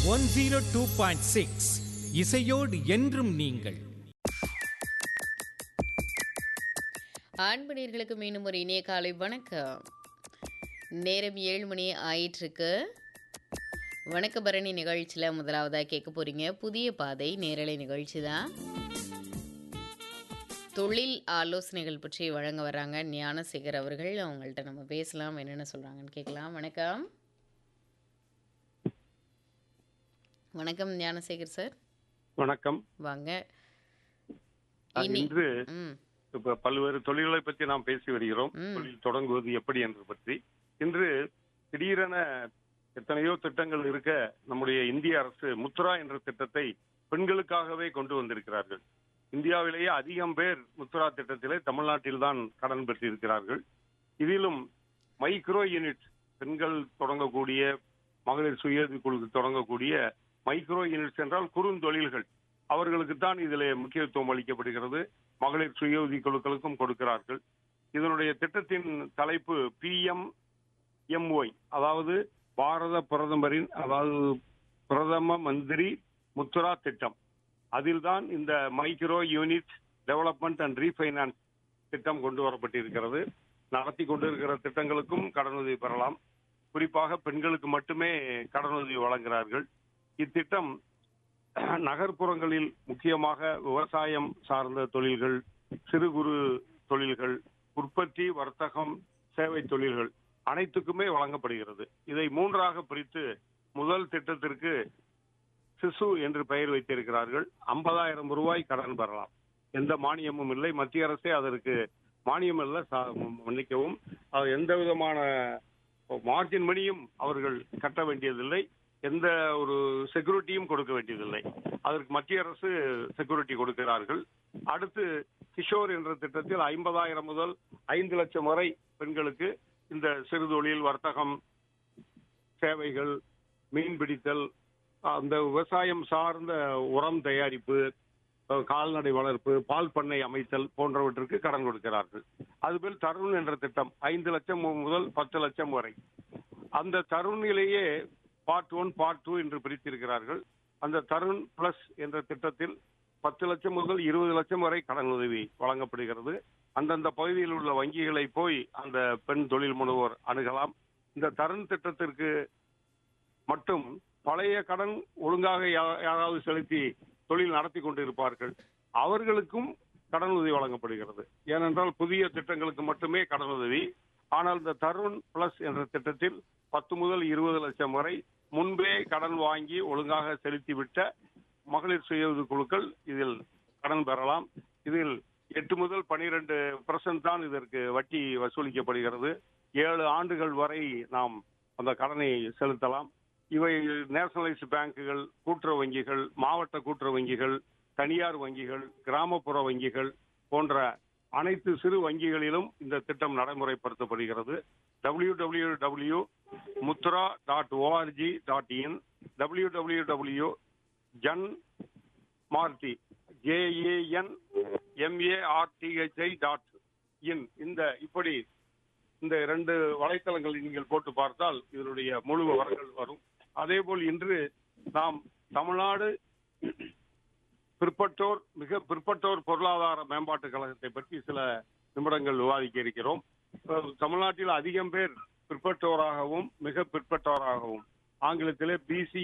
One zero two point six இசையோடு என்றும் நீங்கள் அன்பு நேர்களுக்கு மீண்டும் ஒரு இனிய காலை வணக்கம் நேரம் ஏழு மணி ஆயிட்டிருக்கு வணக்க பரணி நிகழ்ச்சியில் முதலாவதாக கேட்க போகிறீங்க புதிய பாதை நேரலை நிகழ்ச்சி தான் தொழில் ஆலோசனைகள் பற்றி வழங்க வராங்க ஞானசேகர் அவர்கள் அவங்கள்ட்ட நம்ம பேசலாம் என்னென்ன சொல்கிறாங்கன்னு கேட்கலாம் வணக்கம் வணக்கம் ஞானசேகர் சார் வணக்கம் வாங்க அஹ், இனி இன்று ம் இப்ப பல்வேறு தொழில்களை பற்றி நாம் பேசி வருகிறோம் ம். தொழில் தொடங்குவது எப்படி என்று பற்றி இன்று திடீரென எத்தனையோ திட்டங்கள் இருக்க நம்முடைய இந்திய அரசு முத்ரா என்ற திட்டத்தை பெண்களுக்காகவே கொண்டு வந்திருக்கிறார்கள் இந்தியாவிலேயே அதிகம் பேர் முத்ரா திட்டத்திலே தமிழ்நாட்டில் தான் கடன் பெற்றிருக்கிறார்கள் இதிலும் மைக்ரோ யூனிட் பெண்கள் தொடங்கக்கூடிய மகளிர் சுய குழு தொடங்கக்கூடிய மைக்ரோ யூனிட்ஸ் என்றால் குறுந்தொழில்கள் அவர்களுக்கு தான் இதில் முக்கியத்துவம் அளிக்கப்படுகிறது மகளிர் சுய உதவி குழுக்களுக்கும் கொடுக்கிறார்கள் இதனுடைய திட்டத்தின் தலைப்பு பிஎம் எம்ஒய் அதாவது பாரத பிரதமரின் அதாவது பிரதம மந்திரி முத்ரா திட்டம் அதில்தான் இந்த micro unit development and refinance திட்டம் கொண்டு வரப்பட்டிருக்கிறது நடத்தி கொண்டிருக்கிற திட்டங்களுக்கும் கடனுதவி பெறலாம் குறிப்பாக பெண்களுக்கு மட்டுமே கடனுதவி வழங்குகிறார்கள் இத்திட்டம் நகர்ப்புறங்களில் முக்கியமாக விவசாயம் சார்ந்த தொழில்கள் சிறு குறு தொழில்கள் உற்பத்தி வர்த்தகம் சேவை தொழில்கள் அனைத்துக்குமே வழங்கப்படுகிறது இதை மூன்றாக பிரித்து முதல் திட்டத்திற்கு சிசு என்று பெயர் வைத்திருக்கிறார்கள் ஐம்பதாயிரம் ரூபாய் கடன் பெறலாம் எந்த மானியமும் இல்லை மத்திய அரசே அதற்கு மானியம் அல்ல சா- மன்னிக்கவும் அது எந்த விதமான மார்ஜின் மணியும் அவர்கள் கட்ட வேண்டியதில்லை எந்த ஒரு செக்யூரிட்டியும் கொடுக்க வேண்டியதில்லை அதற்கு மத்திய அரசு செக்யூரிட்டி கொடுக்கிறார்கள் அடுத்து கிஷோர் என்ற திட்டத்தில் ஐம்பதாயிரம் முதல் ஐந்து லட்சம் வரை பெண்களுக்கு இந்த சிறு தொழில் வர்த்தகம் சேவைகள் மீன் பிடித்தல் அந்த விவசாயம் சார்ந்த உரம் தயாரிப்பு அஹ், கால்நடை வளர்ப்பு பால் பண்ணை அமைத்தல் போன்றவற்றிற்கு கடன் கொடுக்கிறார்கள் அதுபோல் தருண் என்ற திட்டம் ஐந்து லட்சம் முதல் பத்து லட்சம் வரை அந்த தருணிலேயே பார்ட் ஒன் பார்ட் டூ என்று பிரித்திருக்கிறார்கள் அந்த தருண் பிளஸ் என்ற திட்டத்தில் பத்து லட்சம் முதல் இருபது லட்சம் வரை கடன் உதவி வழங்கப்படுகிறது அந்தந்த பகுதியில் உள்ள வங்கிகளை போய் அந்த பெண் தொழில் முனைவோர் அணுகலாம் இந்த தருண் திட்டத்திற்கு மட்டும் பழைய கடன் ஒழுங்காக யா- யாராவது செலுத்தி தொழில் நடத்தி கொண்டிருப்பார்கள் அவர்களுக்கும் கடன் உதவி வழங்கப்படுகிறது ஏனென்றால் புதிய திட்டங்களுக்கு மட்டுமே கடன் உதவி ஆனால் இந்த தருண் பிளஸ் என்ற திட்டத்தில் பத்து முதல் இருபது லட்சம் வரை முன்பே கடன் வாங்கி ஒழுங்காக செலுத்திவிட்ட மகளிர் சுய உதவி குழுக்கள் இதில் கடன் பெறலாம் இதில் எட்டு முதல் பனிரெண்டு பர்சன்ட் தான் இதற்கு வட்டி வசூலிக்கப்படுகிறது ஏழு ஆண்டுகள் வரை நாம் அந்த கடனை செலுத்தலாம் இவை நேஷனலைஸ்டு பேங்குகள் கூட்டுறவு வங்கிகள் மாவட்ட கூட்டுறவு வங்கிகள் தனியார் வங்கிகள் கிராமப்புற வங்கிகள் போன்ற அனைத்து சிறு வங்கிகளிலும் இந்த திட்டம் நடைமுறைப்படுத்தப்படுகிறது W W W Mudra dot O R G dot in W W W Jan Marthi J A N M A R T H I dot in இந்த இப்படி இந்த இரண்டு வலைத்தளங்கள் நீங்கள் போட்டு பார்த்தால் இதனுடைய முழு விவரங்கள் வரும் அதேபோல் இன்று நாம் தமிழ்நாடு பிற்பட்டோர் மிக பிற்பட்டோர் பொருளாதார மேம்பாட்டு கழகத்தை பற்றி சில நிமிடங்கள் விவாதிக்க இருக்கிறோம் அஹ் தமிழ்நாட்டில் அதிகம் பேர் பிற்பட்டோராகவும் மிக பிற்பட்டோராகவும் ஆங்கிலத்திலே பிசி